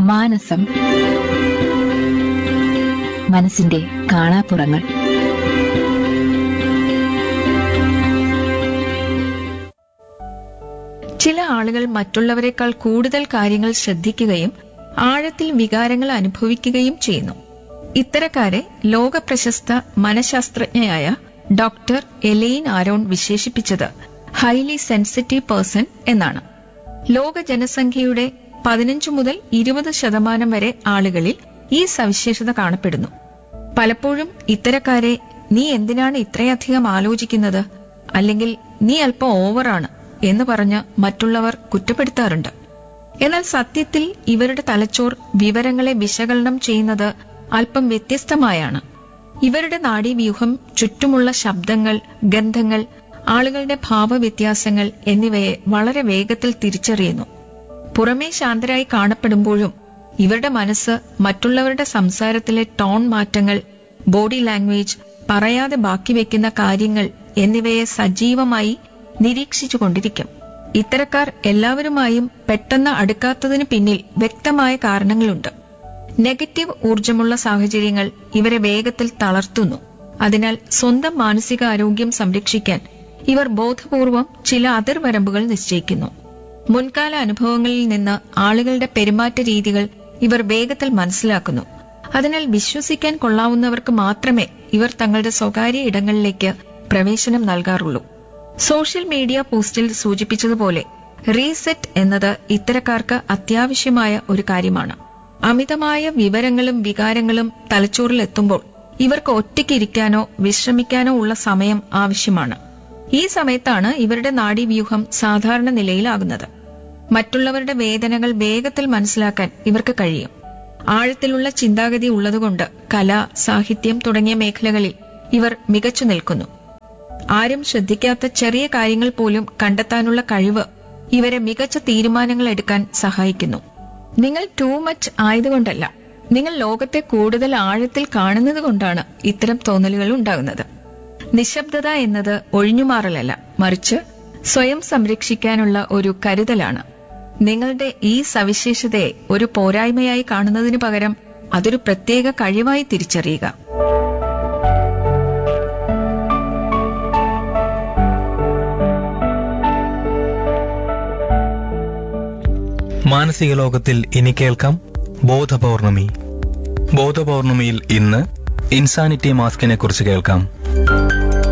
മാനസം മനസ്സിന്റെ കാണാപ്പുറങ്ങൾ ചില ആളുകൾ മറ്റുള്ളവരെക്കാൾ കൂടുതൽ കാര്യങ്ങൾ ശ്രദ്ധിക്കുകയും ആഴത്തിൽ വികാരങ്ങൾ അനുഭവിക്കുകയും ചെയ്യുന്നു ഇത്തരക്കാരെ ലോക പ്രശസ്ത മനഃശാസ്ത്രജ്ഞയായ ഡോക്ടർ എലെയിൻ ആരോൺ വിശേഷിപ്പിച്ചത് ഹൈലി സെൻസിറ്റീവ് പേഴ്സൺ എന്നാണ് ലോക ജനസംഖ്യയുടെ പതിനഞ്ച് മുതൽ ഇരുപത് ശതമാനം വരെ ആളുകളിൽ ഈ സവിശേഷത കാണപ്പെടുന്നു പലപ്പോഴും ഇത്തരക്കാരെ നീ എന്തിനാണ് ഇത്രയധികം ആലോചിക്കുന്നത് അല്ലെങ്കിൽ നീ അല്പം ഓവറാണ് എന്ന് പറഞ്ഞ് മറ്റുള്ളവർ കുറ്റപ്പെടുത്താറുണ്ട് എന്നാൽ സത്യത്തിൽ ഇവരുടെ തലച്ചോർ വിവരങ്ങളെ വിശകലനം ചെയ്യുന്നത് അല്പം വ്യത്യസ്തമായാണ് ഇവരുടെ നാഡീവ്യൂഹം ചുറ്റുമുള്ള ശബ്ദങ്ങൾ ഗന്ധങ്ങൾ ആളുകളുടെ ഭാവവ്യത്യാസങ്ങൾ എന്നിവയെ വളരെ വേഗത്തിൽ തിരിച്ചറിയുന്നു പുറമേ ശാന്തരായി കാണപ്പെടുമ്പോഴും ഇവരുടെ മനസ്സ് മറ്റുള്ളവരുടെ സംസാരത്തിലെ ടോൺ മാറ്റങ്ങൾ ബോഡി ലാംഗ്വേജ് പറയാതെ ബാക്കി വെക്കുന്ന കാര്യങ്ങൾ എന്നിവയെ സജീവമായി നിരീക്ഷിച്ചുകൊണ്ടിരിക്കും ഇത്തരക്കാർ എല്ലാവരുമായും പെട്ടെന്ന് അടുക്കാത്തതിന് പിന്നിൽ വ്യക്തമായ കാരണങ്ങളുണ്ട് നെഗറ്റീവ് ഊർജമുള്ള സാഹചര്യങ്ങൾ ഇവരെ വേഗത്തിൽ തളർത്തുന്നു അതിനാൽ സ്വന്തം മാനസികാരോഗ്യം സംരക്ഷിക്കാൻ ഇവർ ബോധപൂർവം ചില അതിർവരമ്പുകൾ നിശ്ചയിക്കുന്നു മുൻകാല അനുഭവങ്ങളിൽ നിന്ന് ആളുകളുടെ പെരുമാറ്റ രീതികൾ ഇവർ വേഗത്തിൽ മനസ്സിലാക്കുന്നു അതിനാൽ വിശ്വസിക്കാൻ കൊള്ളാവുന്നവർക്ക് മാത്രമേ ഇവർ തങ്ങളുടെ സ്വകാര്യ ഇടങ്ങളിലേക്ക് പ്രവേശനം നൽകാറുള്ളൂ സോഷ്യൽ മീഡിയ പോസ്റ്റിൽ സൂചിപ്പിച്ചതുപോലെ റീസെറ്റ് എന്നത് ഇത്തരക്കാർക്ക് അത്യാവശ്യമായ ഒരു കാര്യമാണ് അമിതമായ വിവരങ്ങളും വികാരങ്ങളും തലച്ചോറിൽ എത്തുമ്പോൾ ഇവർക്ക് ഒറ്റയ്ക്കിരിക്കാനോ വിശ്രമിക്കാനോ ഉള്ള സമയം ആവശ്യമാണ് ഈ സമയത്താണ് ഇവരുടെ നാഡീവ്യൂഹം സാധാരണ നിലയിലാകുന്നത് മറ്റുള്ളവരുടെ വേദനകൾ വേഗത്തിൽ മനസ്സിലാക്കാൻ ഇവർക്ക് കഴിയും ആഴത്തിലുള്ള ചിന്താഗതി ഉള്ളതുകൊണ്ട് കല സാഹിത്യം തുടങ്ങിയ മേഖലകളിൽ ഇവർ മികച്ചു നിൽക്കുന്നു ആരും ശ്രദ്ധിക്കാത്ത ചെറിയ കാര്യങ്ങൾ പോലും കണ്ടെത്താനുള്ള കഴിവ് ഇവരെ മികച്ച തീരുമാനങ്ങൾ എടുക്കാൻ സഹായിക്കുന്നു നിങ്ങൾ ടൂ മച്ച് ആയതുകൊണ്ടല്ല നിങ്ങൾ ലോകത്തെ കൂടുതൽ ആഴത്തിൽ കാണുന്നത് കൊണ്ടാണ് ഇത്തരം തോന്നലുകൾ ഉണ്ടാകുന്നത് നിശബ്ദത എന്നത് ഒഴിഞ്ഞുമാറലല്ല മറിച്ച് സ്വയം സംരക്ഷിക്കാനുള്ള ഒരു കരുതലാണ് നിങ്ങളുടെ ഈ സവിശേഷതയെ ഒരു പോരായ്മയായി കാണുന്നതിനു പകരം അതൊരു പ്രത്യേക കഴിവായി തിരിച്ചറിയുക മാനസിക ലോകത്തിൽ ഇനി കേൾക്കാം ബോധപൗർണമി ബോധപൗർണമിയിൽ ഇന്ന് ഇൻസാനിറ്റി മാസ്കിനെ കുറിച്ച് കേൾക്കാം